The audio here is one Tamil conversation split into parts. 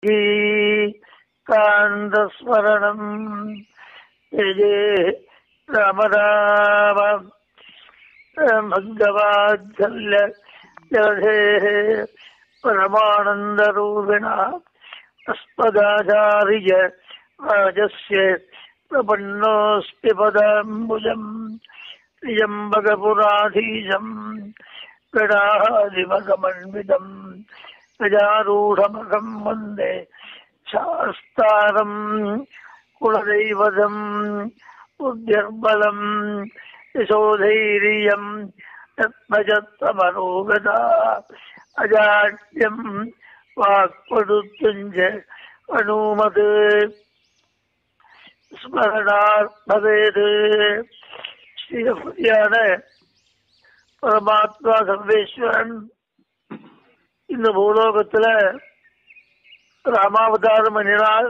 காந்தஸ்மரணம் ஜெய ராமராம भगवात्सल्य जलधेः परमानन्दरूपिणा अस्मदाचार्य राजस्य प्रपन्नोऽस्मि पदाम्बुजम् त्र्यम्बकपुराधीशम् गणादिमगमन्वितम् प्रजारूढमगम् वन्दे शास्तारम् कुलदैवतम् बुद्धिर्बलम् यशोधैर्यम् तत्मजत्तमरोगता अजाड्यम् वाक्पटुत्वञ्च अनूमत् ஸ்மரணார் பவேது ஸ்ரீரபதியான பரமாத்மா சர்வேஸ்வரன் இந்த பூலோகத்துல ராமாவதாரம் பண்ணினார்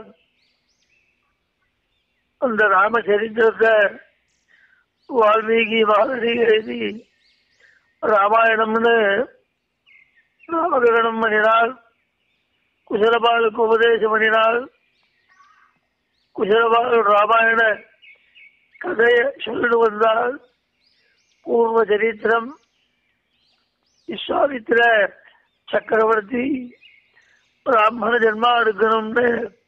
அந்த ராமச்சரித்திரத்தை வால்மீகி மகர்ஷி எழுதி ராமாயணம்னு ராமகிரணம் பண்ணினார் குசலபாலுக்கு உபதேசம் பண்ணினார் குசலபாலு ராமாயண கதையை சொல்லிட்டு வந்தால் பூர்வ சரித்திரம் விஸ்வாமித்திர சக்கரவர்த்தி பிராமண ஜென்மா எடுக்கணும்னு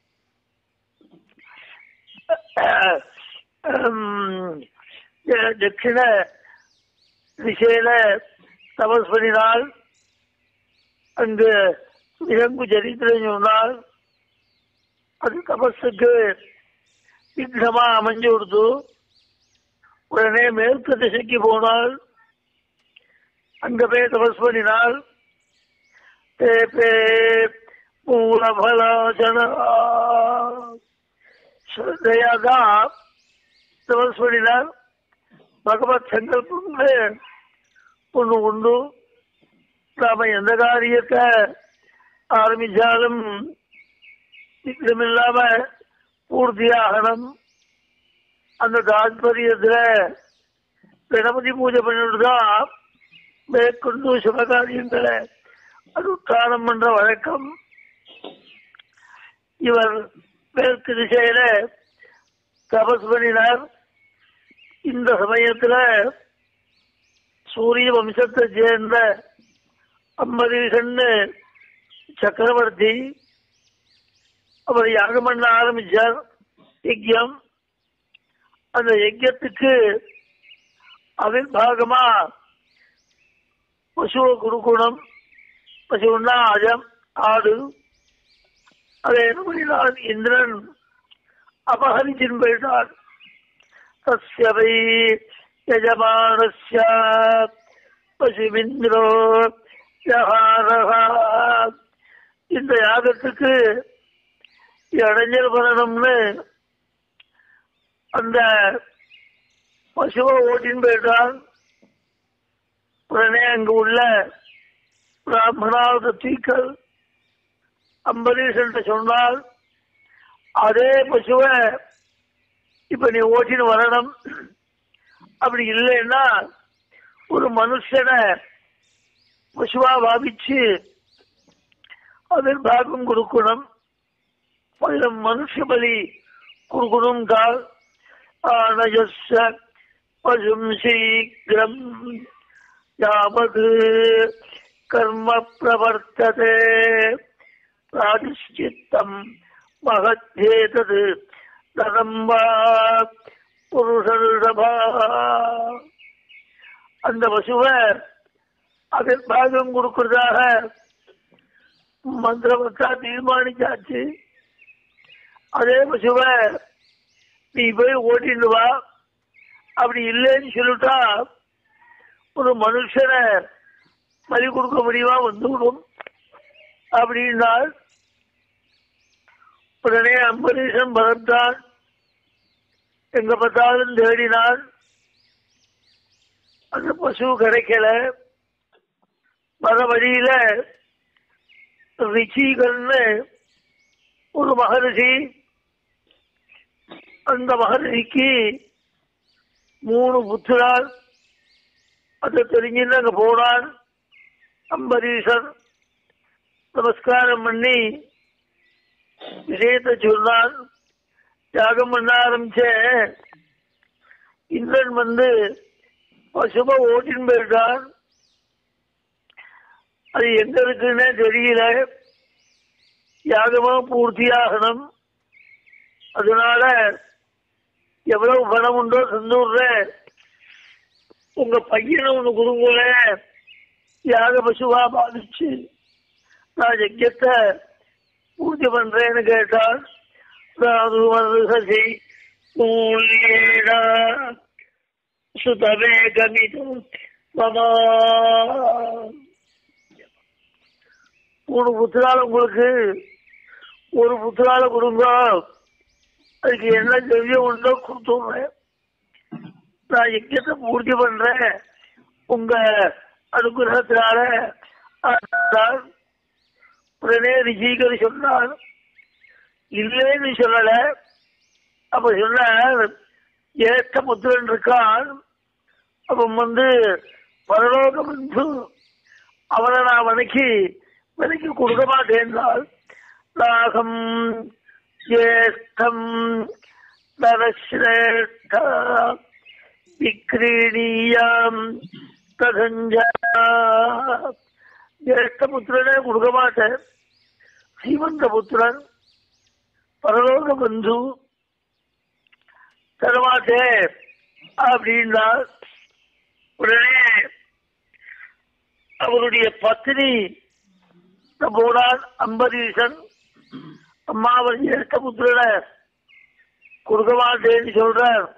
தட்சிண திசையில தபஸ் பண்ணினால் அங்கு இறங்கு சரித்திரம் சொன்னால் அது தபஸுக்கு விக்னமா அமைஞ்சு கொடுத்து உடனே மேற்கு திசைக்கு போனால் அங்க போய் தபஸ் பண்ணினால் தேபே மூலபலாச்சன ஸ்ரத்தையாதான் தபஸ் பண்ணினார் பகவத் சங்கல்பங்களே ஒன்று உண்டு நாம எந்த காரியத்தை ஆரம்பிச்சாலும் விக்ரமில்லாம பூர்த்தியாகணும் அந்த தாத்பரியத்துல கணபதி பூஜை பண்ணிட்டு தான் மேற்கொண்டு சிவகாரியங்களை அனுஷ்டானம் பண்ற வழக்கம் இவர் மேற்கு திசையில தபஸ் பண்ணினார் இந்த சமயத்துல சூரிய வம்சத்தை சேர்ந்த அம்பரீஷன்னு சக்கரவர்த்தி அவர் யாகம் பண்ண ஆரம்பிச்சார் யஜ்யம் அந்த யஜ்யத்துக்கு அவிர்வாகமா பசுவை கொடுக்கணும் பசுன்னா அஜம் ஆடு அதை என்ன பண்ணினான் இந்திரன் அபகரிச்சின் போயிட்டான் தஸ்ய வை யஜமானஸ்ய பசுமிந்திரோ யகாரஹா இந்த யாகத்துக்கு இடைஞ்சல் பண்ணணும்னு அந்த பசுவை ஓட்டின்னு போயிட்டான் உடனே அங்கு உள்ள பிராமணாவது தீக்கள் அம்பரீஷன் சொன்னால் அதே பசுவை இப்ப நீ ஓட்டின்னு வரணும் அப்படி இல்லைன்னா ஒரு மனுஷனை பசுவா பாவிச்சு அதன் பாகம் கொடுக்கணும் பல்லம் மனுஷ பலி கொடுக்கணும் கால் ஆனஜஸ்ஸ பசும் சீக்கிரம் யாவது கர்ம பிரவர்த்ததே பிராதிஷ்சித்தம் மகத்தேதது ததம்பா புருஷர்ஷபா அந்த பசுவை அதன் பாகம் கொடுக்கறதாக மந்திரவத்தா தீர்மானிச்சாச்சு அதே பசுவை நீ போய் ஓட்டிட்டு வா அப்படி இல்லைன்னு சொல்லிட்டா ஒரு மனுஷனை பலி கொடுக்க முடியுமா வந்துவிடும் அப்படின்னால் உடனே அம்பரீஷன் பரத்தான் எங்க பார்த்தாலும் தேடினான் அந்த பசு கிடைக்கல வர வழியில ரிஷிகள்னு ஒரு மகரிஷி அந்த மகரிஷிக்கு மூணு புத்திரால் அதை தெரிஞ்சுன்னு அங்க போனான் அம்பரீஷர் நமஸ்காரம் பண்ணி விஷயத்தை சொன்னான் யாகம் பண்ண ஆரம்பிச்ச இந்திரன் வந்து பசும ஓட்டின் போயிட்டான் அது எங்க இருக்குன்னே தெரியல யாகமும் பூர்த்தியாகணும் அதனால எவ்வளவு பணம் உண்டோ தந்தூர்ல உங்க பையனை ஒண்ணு கொடுங்கோல யாக பசுவா பாதிச்சு நான் யஜ்யத்தை பூஜை பண்றேன்னு கேட்டால் ராது வருகசி மூலியேடா சுதவே கமிதம் மமா மூணு புத்திரால உங்களுக்கு ஒரு புத்திரால கொடுங்க அதுக்கு என்ன திரவியம் உண்டோ கொடுத்துடுறேன் நான் யஜ்யத்தை பூர்த்தி பண்றேன் உங்க அனுகிரகத்தினால ஆனால் உடனே ரிஷிகர் சொன்னார் இல்லைன்னு சொல்லல அப்ப சொன்னார் ஏற்ற புத்திரன் இருக்கான் அப்ப வந்து பரலோக பந்து அவனை நான் வணக்கி விலைக்கு கொடுக்க மாட்டேன்றால் நாகம் ஜேஷ்டம் நரஸ்ரேஷ்ட விக்ரீணியாம் தகஞ்சா ஜேஷ்ட புத்திரனே கொடுக்க மாட்டேன் சீமந்த புத்திரன் பரலோக பந்து தரமாட்டேன் அப்படின்னா உடனே அவருடைய பத்தினி போனான் அம்பரீஷன் அம்மாவர் ஜேஷ்ட புத்திரனை கொடுக்க மாட்டேன்னு சொல்றார்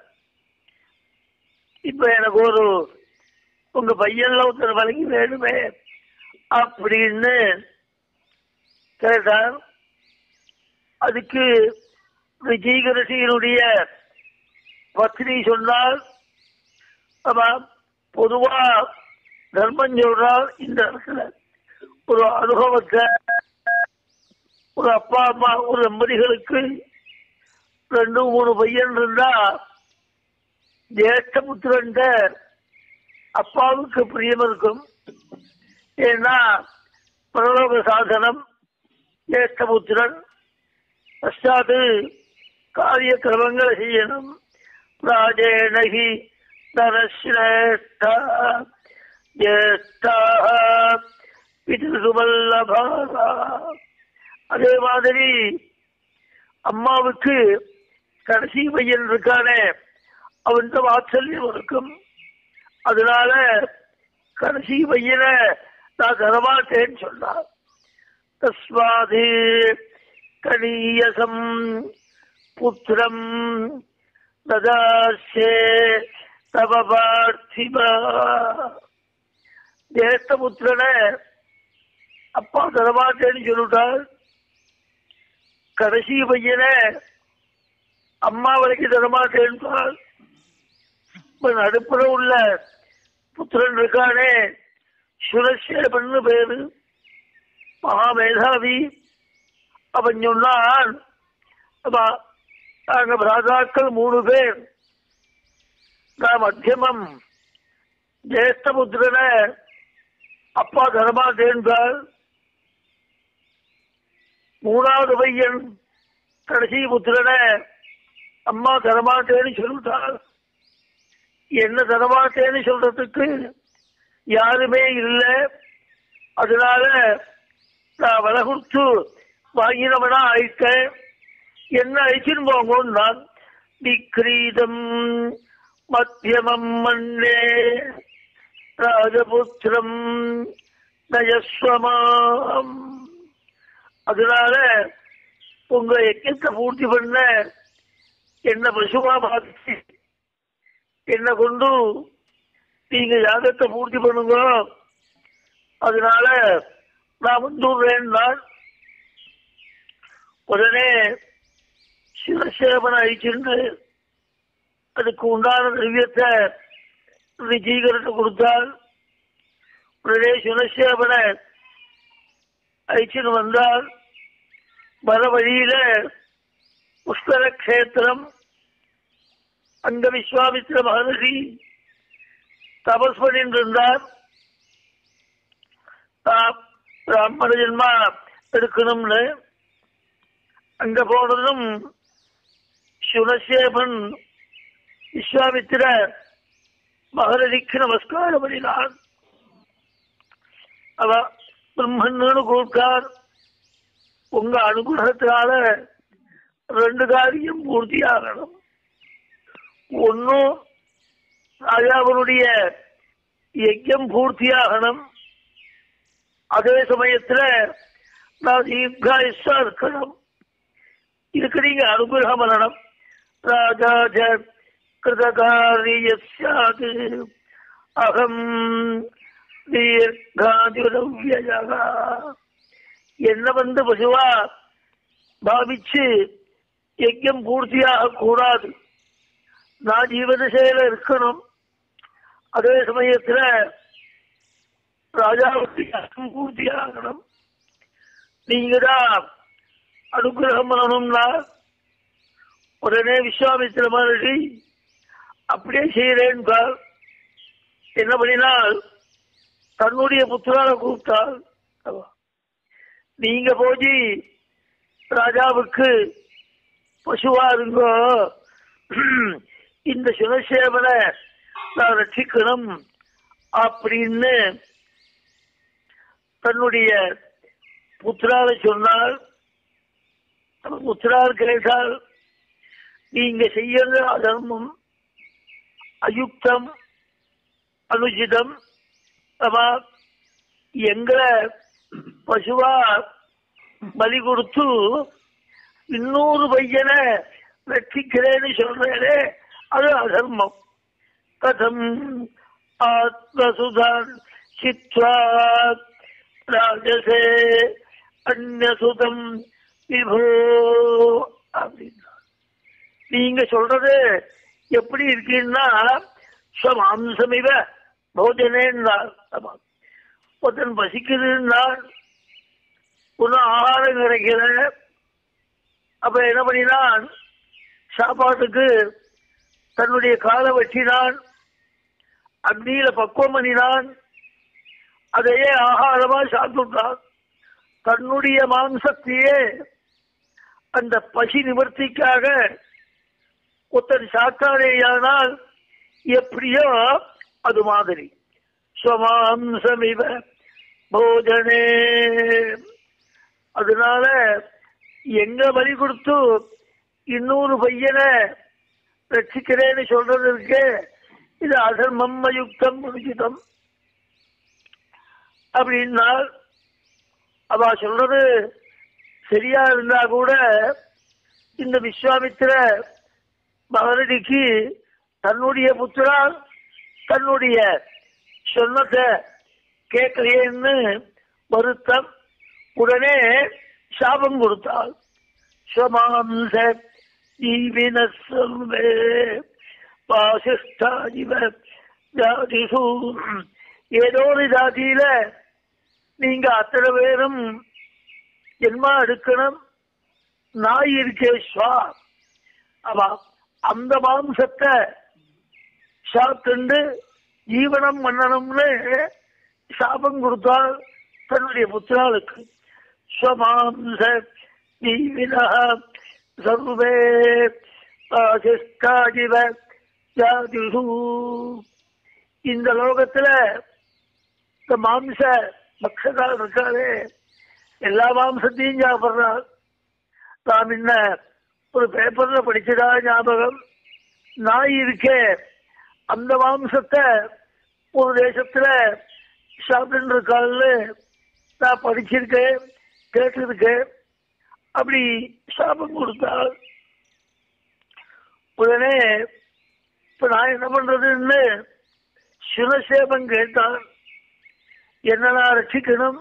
இப்ப எனக்கு ஒரு உங்க பையன்ல ஒருத்தர் வழங்கி வேணுமே அப்படின்னு கேட்டார் அதுக்கு விஜயகரசியனுடைய பத்னி சொன்னால் ஆமா பொதுவா தர்மம் சொல்றால் இந்த இடத்துல ஒரு அனுபவத்தை ஒரு அப்பா அம்மா ஒரு தம்பதிகளுக்கு ரெண்டு மூணு பையன் இருந்தா ஜேஷ்ட புத்திரன் அப்பாவுக்கு பிரியம் இருக்கும் ஏன்னா பரலோக சாதனம் ஜேஷ்டபுத்திரன் பஷாத்து காரிய கிரமங்களை செய்யணும் ராஜேணகி நரஸ்ரேஷ்ட ஜேஷ்டா பிதிருவல்லபா அதே மாதிரி அம்மாவுக்கு கடைசி பையன் இருக்கானே அவன் வாத்சல்யம் இருக்கும் அதனால கடைசி பையனை நான் தரமாட்டேன்னு சொன்னார் தஸ்மாது கணீயசம் புத்திரம் ததாசே தவ பார்த்திபா ஜேஷ்ட புத்திரனை அப்பா தரமாட்டேன்னு சொல்லிட்டார் கடைசி பையனை அம்மா வரைக்கும் தரமாட்டேன்றால் இப்ப நடுப்புற உள்ள புத்திரன் இருக்கானே சுரசேபன்னு பேரு மகாமேதாவி அவன் சொன்னான் அப்பா, நாங்க பிராதாக்கள் மூணு பேர் நான் மத்தியமம் ஜேஷ்ட புத்திரனை அப்பா தரமாட்டேன்றால் மூணாவது பையன் கடைசி புத்திரனை அம்மா தரமாட்டேன்னு சொல்லிட்டாள் என்ன தரமாட்டேன்னு சொல்றதுக்கு யாருமே இல்லை அதனால நான் விலை கொடுத்து வாங்கினவனா ஆயிட்டேன் என்ன அழிச்சுன்னு போங்கன்னு நான் விக்ரீதம் மத்தியமம் மன்னே ராஜபுத்திரம் நயஸ்வமாம் அதனால உங்க எக்கத்தை பூர்த்தி பண்ண என்ன பசுமா பார்த்து என்ன கொண்டு நீங்க யாகத்தை பூர்த்தி பண்ணுங்க அதனால நான் வந்துடுறேன் நான் உடனே சிவசேவனை அழிச்சிருந்து அதுக்கு உண்டான திரவியத்தை விஜயகரத்தை கொடுத்தால் உடனே சிவசேவனை அழிச்சுன்னு வந்தால் வர வழியில புஷ்கர கஷேத்திரம் அங்க விஸ்வாமித்திர மகர்ஷி தபஸ் பண்ணிட்டு இருந்தார் தான் பிராமண ஜென்மா எடுக்கணும்னு அங்க போனதும் சுனசேபன் விஸ்வாமித்திர மகரதிக்கு நமஸ்காரம் பண்ணினான் அவ பிரம்மன்னு கூப்பிட்டார் உங்க அனுகிரகத்தினால ரெண்டு காரியம் பூர்த்தியாகணும் ஒன்னும் ராஜாவனுடைய யஜ்யம் பூர்த்தியாகணும் அதே சமயத்துல நான் தீர்காயுஷா இருக்கணும் இதுக்கு நீங்க அனுகிரகம் பண்ணணும் ராஜாஜ கிருதகாரியசாது அகம் தீர்காதிரவ்யஜகா என்ன வந்து பசுவா பாவிச்சு யஜ்யம் பூர்த்தியாக கூடாது நான் ஜீவதசையில இருக்கணும் அதே சமயத்துல ராஜாவுக்கு யஜ்யம் பூர்த்தியாகணும் நீங்க தான் அனுகிரகம் பண்ணணும்னா உடனே விஸ்வாமித்திர மகர்ஷி அப்படியே செய்யறேன் என்ன பண்ணினால் தன்னுடைய புத்திரால கூப்பிட்டால் அவ. நீங்க போய் ராஜாவுக்கு பசுவா இருங்கோ இந்த சிவசேவனை நான் ரட்சிக்கணும் அப்படின்னு தன்னுடைய புத்திரால சொன்னால் அவன் புத்திரால் கேட்டால் நீங்க செய்யறது அதர்மம் அயுக்தம் அனுஜிதம் ஆமா எங்களை பசுவா பலி கொடுத்து இன்னொரு பையனை ரட்சிக்கிறேன்னு சொல்றேனே அது அதர்மம் கதம் ஆத்மசுதான் சித்வா ராஜசே அந்நசுதம் விபோ அப்படின்னா நீங்க சொல்றது எப்படி இருக்குன்னா ஸ்வமாம்சமிவ போஜனேன்னா ஆமா. ஒருத்தன் பசிக்குதுன்னா ஒன்னும் ஆகாரம் கிடைக்கல அப்ப என்ன பண்ணினான் சாப்பாட்டுக்கு தன்னுடைய காலை வெட்டினான் அக்னியில பக்குவம் பண்ணினான் அதையே ஆகாரமா சாப்பிட்டுட்டான் தன்னுடைய மாம்சத்தையே அந்த பசி நிவர்த்திக்காக ஒருத்தன் சாத்தாரேயானால் எப்படியோ அது மாதிரி ஸ்வமாம்சமிவ போஜனே அதனால எங்க பலி கொடுத்து இன்னொரு பையனை ரட்சிக்கிறேன்னு சொல்றது இருக்கு இது அதர்மம் அயுக்தம் முடிச்சிதம் அப்படின்னா அவ சொல்றது சரியா இருந்தா கூட இந்த விஸ்வாமித்திர மகரடிக்கு தன்னுடைய புத்திரால் தன்னுடைய சொன்னத்தை கேட்கலையேன்னு வருத்தம் உடனே சாபம் கொடுத்தாள் ஸ்வமாம்ச ஜீவின சர்வே வாசிஷ்டாதிவ ஜாதிசு ஏதோ ஒரு ஜாதியில நீங்க அத்தனை பேரும் ஜென்மா எடுக்கணும் நாய் இருக்கே ஸ்வா அவ அந்த மாம்சத்தை சாப்பிட்டு ஜீவனம் பண்ணணும்னு சாபம் கொடுத்தால் தன்னுடைய புத்திராளுக்கு ஸ்வமாம்ச ஜீவினா சர்வே ஆசிஷ்டாதிவ ஜாதிஷு இந்த லோகத்துல இந்த மாம்ச பக்ஷகால் இருக்காரு எல்லா மாம்சத்தையும் சாப்பிடுறாள் நான் என்ன ஒரு பேப்பர்ல படிச்சதா ஞாபகம் நாய் இருக்கே அந்த மாம்சத்தை ஒரு தேசத்துல சாப்பிட்டு இருக்காள்னு நான் படிச்சிருக்கேன் கேட்டிருக்கேன் அப்படி சாபம் கொடுத்தாள் உடனே இப்ப நான் என்ன பண்றதுன்னு சிவசேபம் கேட்டான் என்ன நான் ரட்சிக்கணும்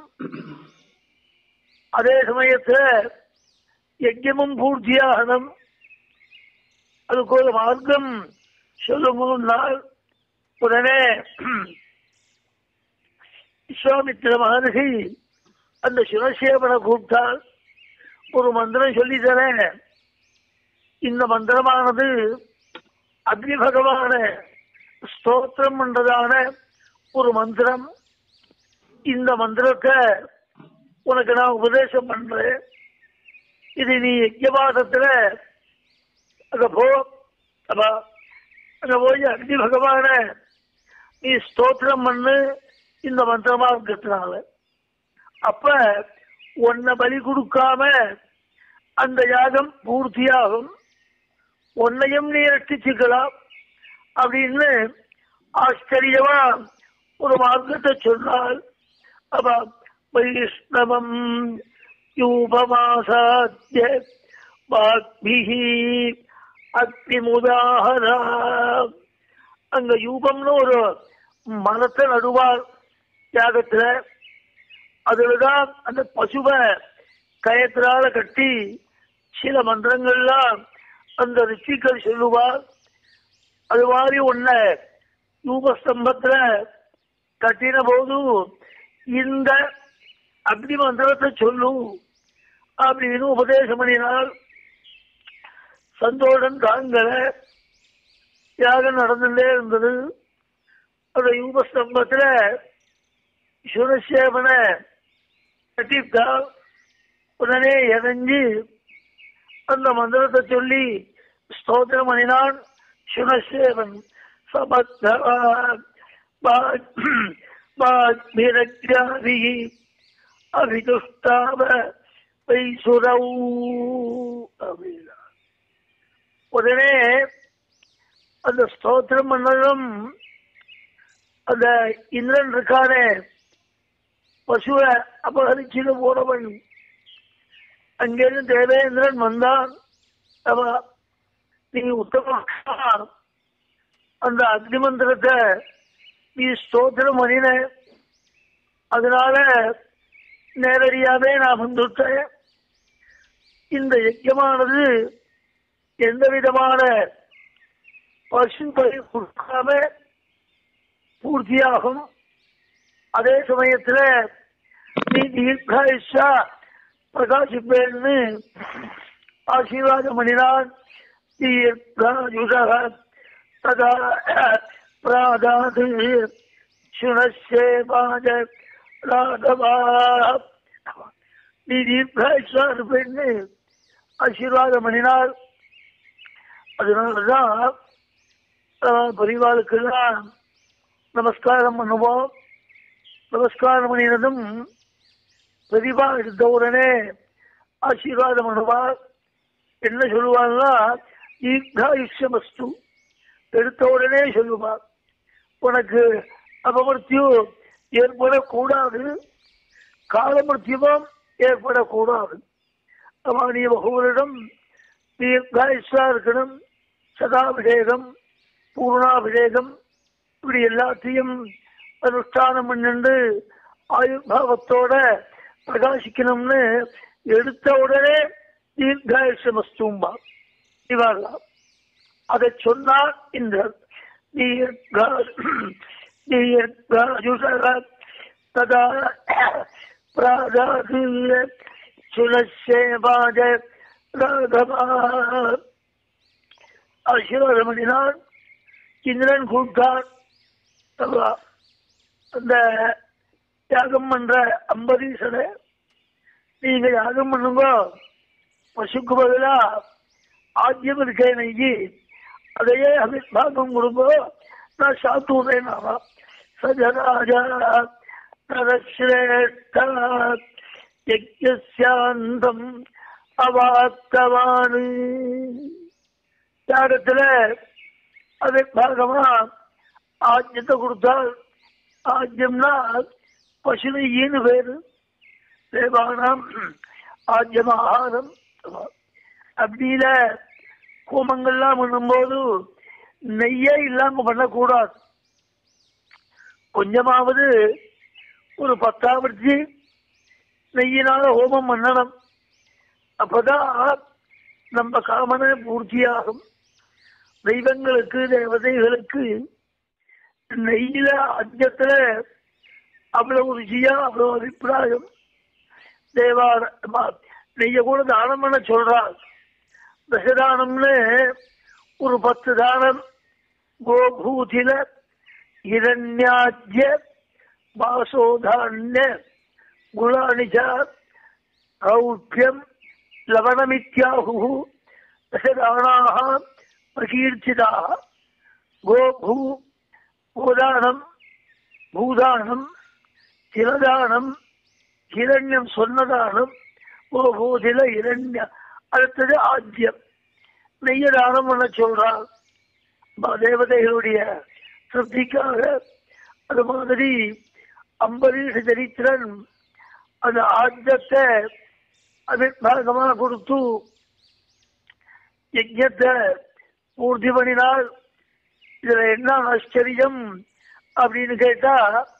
அதே சமயத்துல யஜ்யமும் பூர்த்தியாகணும் அதுக்கு ஒரு மார்க்கம் சொல்லுங்கள் உடனே விஸ்வாமித்திர மகர்ஷி அந்த சிவசேவனை கூப்பிட்டால் ஒரு மந்திரம் சொல்லி தரேன் இந்த மந்திரமானது அக்னி பகவான ஸ்தோத்திரம் பண்றதான ஒரு மந்திரம் இந்த மந்திரத்தை உனக்கு நான் உபதேசம் பண்றேன் இது நீ யஜ்யபாதத்துல அங்க போ அப்பா அங்க போய் அக்னி பகவான நீ ஸ்தோத்திரம் பண்ணு இந்த மந்திரமார்க்கத்தினால அப்ப உன்னை பலி கொடுக்காம அந்த யாகம் பூர்த்தியாகும் உன்னையும் நீ ரட்சிச்சுக்கலாம் அப்படின்னு ஆச்சரியமா ஒரு மார்க்கத்தை சொன்னால் அப்ப வைஷ்ணவம் யூபமாசாத்திய வாக்பிஹி அக்னிமுதாகரா அங்க யூபம்னு ஒரு மரத்தை நடுவார் தியாகத்துல அதுலதான் அந்த பசுவை கயத்தினால கட்டி சில மந்திரங்கள்லாம் அந்த ரிஷிகள் சொல்லுவார் அது மாதிரி ஒன்ன யூபஸ்தம்பத்துல கட்டின போது இந்த அக்னி மந்திரத்தை சொல்லு அப்படின்னு உபதேசம் பண்ணினால் சந்தோஷம் தாங்கல யாகம் நடந்துட்டே இருந்தது அந்த யூபஸ்தம்பத்துல சுரசேவனை கட்டிட்டா உடனே இறங்கி அந்த மந்திரத்தை சொல்லி ஸ்தோத்திரம் பண்ணினான் சுனசேவன் சபத்மிரக்யாதி அபிதுஷ்டாவ வைசுரௌ அப்படின்னா உடனே அந்த ஸ்தோத்திரம் பண்ணதும் அந்த இந்திரன் இருக்கானே பசுவை அபகரிச்சுட்டு போனவன் அங்கிருந்து தேவேந்திரன் வந்தான் அவ நீ உத்தம அந்த அக்னி மந்திரத்தை நீ ஸ்தோத்திரம் பண்ணின அதனால நேரடியாவே நான் வந்துட்டேன் இந்த யஜ்யமானது எந்த விதமான பசு பலி கொடுக்காம பூர்த்தியாகும் அதே சமயத்துல நீ தீர்காயுஷா பிரகாசிப்பேன்னு ஆசீர்வாதம் பண்ணினான் தீர்காயுஷக ததா பிராதாது சுனசேவாஜ ராகவா நீ தீர்காயுஷா இருப்பேன்னு ஆசீர்வாதம் பண்ணினார் அதனாலதான் பரிவாளுக்கெல்லாம் நமஸ்காரம் பண்ணுவோம் நமஸ்காரம் பண்ணினதும் பிரதிபா எடுத்த உடனே ஆசீர்வாதம் பண்ணுவார் என்ன சொல்லுவாங்கன்னா தீர்காயுஷமஸ்து எடுத்த உடனே சொல்லுவார் உனக்கு அபமர்த்தியு ஏற்படக்கூடாது காலமிருத்தியமும் ஏற்படக்கூடாது அவன் நீ பகவனிடம் தீர்காயுஷா இருக்கணும் சதாபிஷேகம் பூர்ணாபிஷேகம் இப்படி எல்லாத்தையும் அனுஷ்டானம் பண்ணிண்டு ஆயுர்பாவத்தோட பிரகாசிக்கணும்னு எடுத்த உடனே தீர்காயுஷமஸ்தும்பா இவரெல்லாம் அதை சொன்னார் இந்த தீர்காயுஷக ததா பிராதாது சுனசேவாஜ ராகவா ஆசீர்வாதம் பண்ணினார் இந்திரன் கூட்டான் அந்த யாகம் பண்ற அம்பரீசனை நீங்க யாகம் பண்ணுங்க பசுக்கு பதிலா ஆஜ்யம் இருக்கே நெய்யி அதையே அபிர்வாகம் கொடுங்க நான் சாத்துறேன் சஜராஜா நரஸ்ரேஷ்ட யஜ்யசாந்தம் அவாத்தவானு யாகத்துல அது பாகமா ஆஜ்யத்தை கொடுத்தால் ஆஜ்யம்னா பசுனையின்னு பேரு தேவானாம் ஆஜ்யம் ஆகாரம் அப்படியில ஹோமங்கள்லாம் பண்ணும்போது நெய்யே இல்லாம பண்ணக்கூடாது கொஞ்சமாவது ஒரு பத்தாவர்த்தி நெய்யினால ஹோமம் பண்ணணும் அப்பதான் நம்ம காமனை பூர்த்தியாகும் தெய்வங்களுக்கு தேவதைகளுக்கு நெய்யில அஞ்சத்துல அவ்வளவு ருச்சியா அவ்வளவு அபிப்பிராயம் தேவார நெய்ய கூட தானம் பண்ண சொல்றார் தசதானம்னு ஒரு பத்து தானம் கோபூதில இரண்யாஜ்ய வாசோதான்ய குலானிஜா ரௌப்பியம் லவணமித்யாகு தசதானாக பிரகீர்த்திதாக கோ பூ கோதானம் பூதானம் திலதானம் ஹிரண்யம் சொன்னதானம் ஓ போதில இரண்ய அடுத்தது ஆத்தியம் நெய்ய தானம் பண்ண சொல்றான் ப- தேவதைகளுடைய திருப்திக்காக அது மாதிரி அம்பரீஷ சரித்திரன் அந்த ஆத்தியத்தை அபிபாகமாக கொடுத்து யஜ்யத்தை பூர்த்தி பண்ணினால் இதுல என்ன ஆச்சரியம் அப்படின்னு கேட்டா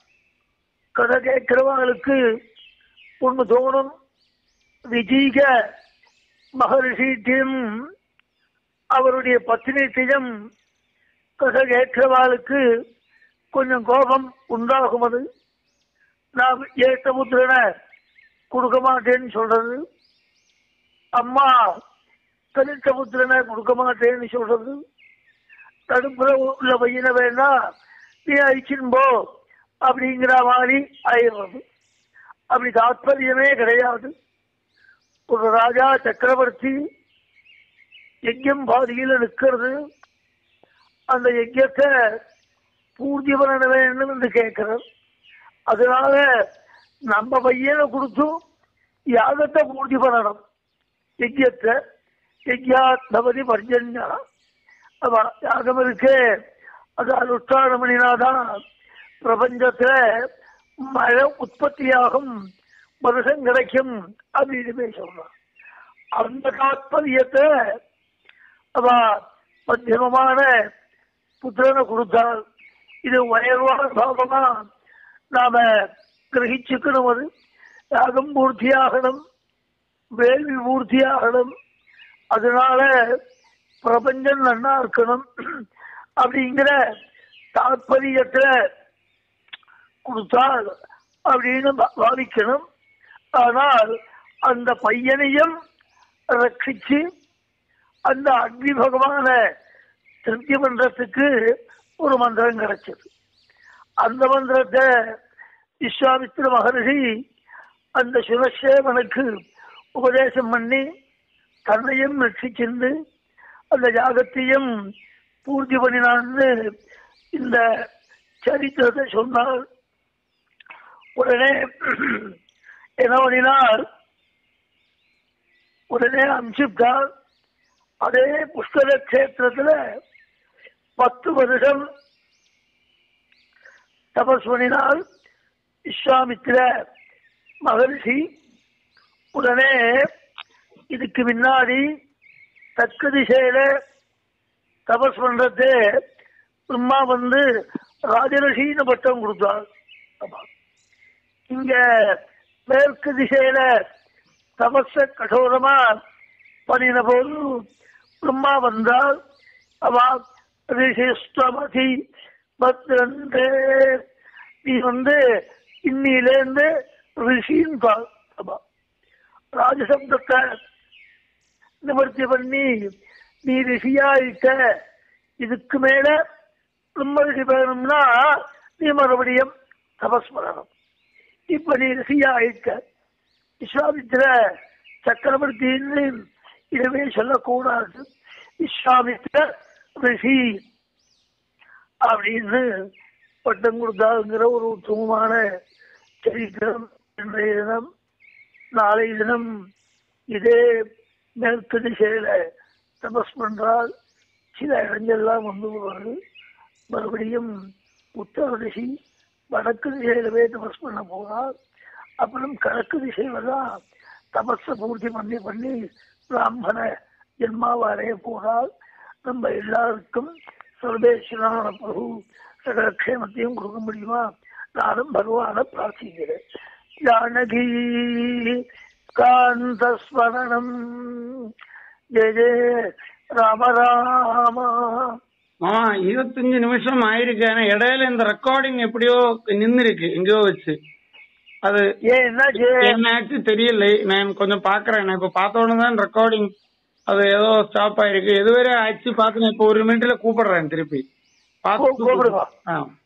கதை கேட்கிறவங்களுக்கு ஒண்ணு தோணும் விஜீக மகரிஷிட்டையும் அவருடைய பத்தினிட்டையும் கதை கேட்கிறவாளுக்கு கொஞ்சம் கோபம் உண்டாகும் அது நான் ஏத்தபுத்திரனை கொடுக்க மாட்டேன்னு சொல்றது அம்மா தனித்த புத்திரனை கொடுக்க மாட்டேன்னு சொல்றது தடுப்புல உள்ள பையனை வேணா நீ அழிச்சின் போ அப்படிங்கிற மாதிரி ஆயிடுறது அப்படி தாத்பரியமே கிடையாது ஒரு ராஜா சக்கரவர்த்தி யஜ்யம் பாதியில நிக்கிறது அந்த யஜ்யத்தை பூர்த்தி பண்ண வேண்டும் என்று கேட்கிறார் அதனால நம்ம பையனை கொடுத்து யாகத்தை பூர்த்தி பண்ணணும் யஜ்யத்தை யஜ்யாத் பவதி பர்ஜன்யா அவ யாகம் இருக்கு அது அனுஷ்டானம் பண்ணினாதான் பிரபஞ்சத்துல மழை உற்பத்தியாகும் வருஷம் கிடைக்கும் அப்படின்னு போய் சொல்றான் அந்த தாத்பரியத்தை அவ மத்தியமமான புத்திரனை கொடுத்தால் இது உயர்வான பாவமா நாம கிரகிச்சுக்கணும் அது யாகம் பூர்த்தியாகணும் வேள்வி பூர்த்தியாகணும் அதனால பிரபஞ்சம் நன்னா இருக்கணும் அப்படிங்கிற தாற்பயத்துல கொடுத்தால் அப்படின்னு பா- பாவிக்கணும் ஆனால் அந்த பையனையும் ரட்சிச்சு அந்த அக்னி பகவான திருப்தி பண்றதுக்கு ஒரு மந்திரம் கிடைச்சது அந்த மந்திரத்தை விஸ்வாமித்திர மகர்ஷி அந்த சுரசேவனுக்கு உபதேசம் பண்ணி தன்னையும் ரட்சிச்சிருந்து அந்த யாகத்தையும் பூர்த்தி பண்ணினான்னு இந்த சரித்திரத்தை சொன்னார் உடனே என்ன பண்ணினார் உடனே அம்சிப்தார் அதே புஷ்கர கஷேத்திரத்துல பத்து வருஷம் தபஸ் பண்ணினால் விஸ்வாமித்திர மகரிஷி உடனே இதுக்கு முன்னாடி தக்க திசையில தபஸ் பண்றது பிரம்மா வந்து ராஜரிஷின்னு பட்டம் கொடுத்தார் ஆமா. இங்க மேற்கு திசையில தபஸ கடோரமா பண்ணின போது பிரம்மா வந்தால் அவ ரிஷிஸ்வமதி பத்ரந்தே நீ வந்து இன்னிலேருந்து ரிஷின்னு பார். ஆமா. ராஜசப்தத்தை நிவர்த்தி பண்ணி நீ ரிஷியாயிட்ட இதுக்கு மேல பிரம்ம ரிஷி வேணும்னா நீ மறுபடியும் தபஸ் பண்ணணும் இப்ப நீ ரிஷியாயிட்ட விஸ்வாமித்திர சக்கரவர்த்தின்னு இதுவே சொல்லக்கூடாது விஸ்வாமித்திர ரிஷி அப்படின்னு பட்டம் கொடுத்தாங்கிற ஒரு உத்தமமான சரித்திரம் இன்றைய தினம் நாளை தினம் இதே மேற்கு திசையில தபஸ் பண்றால் சில இடங்கள்லாம் வந்து வருது மறுபடியும் உத்தர திசை வடக்கு திசையிலவே தபஸ் பண்ண போறார் அப்புறம் கிழக்கு திசையில தான் தபஸை பூர்த்தி பண்ணி பண்ணி பிராமண ஜென்மாவை அடைய போறால் நம்ம எல்லாருக்கும் சர்வேஸ்வரான பிரபு சகல க்ஷேமத்தையும் கொடுக்க முடியுமா நானும் பகவான பிரார்த்திக்கிறேன் ஜானகி காந்தஸ்மரணம் ஜெய ஜெய ராம ராமா மாமா இருபத்தஞ்சு நிமிஷம் ஆயிருக்கு ஆனா இடையில இந்த ரெக்கார்டிங் எப்படியோ நின்னு இருக்கு எங்கேயோ வச்சு அது ஏன் என்னாச்சு என்னாச்சு தெரியல நான் கொஞ்சம் பாக்குறேன் நான் இப்ப பார்த்த உடனே தான் ரெக்கார்டிங் அது ஏதோ ஸ்டாப் ஆயிருக்கு எதுவரை ஆச்சு பார்த்து நான் இப்ப ஒரு மினிட்ல கூப்பிடுறேன் திருப்பி பார்த்து கூப்பிடுங்க. ஆ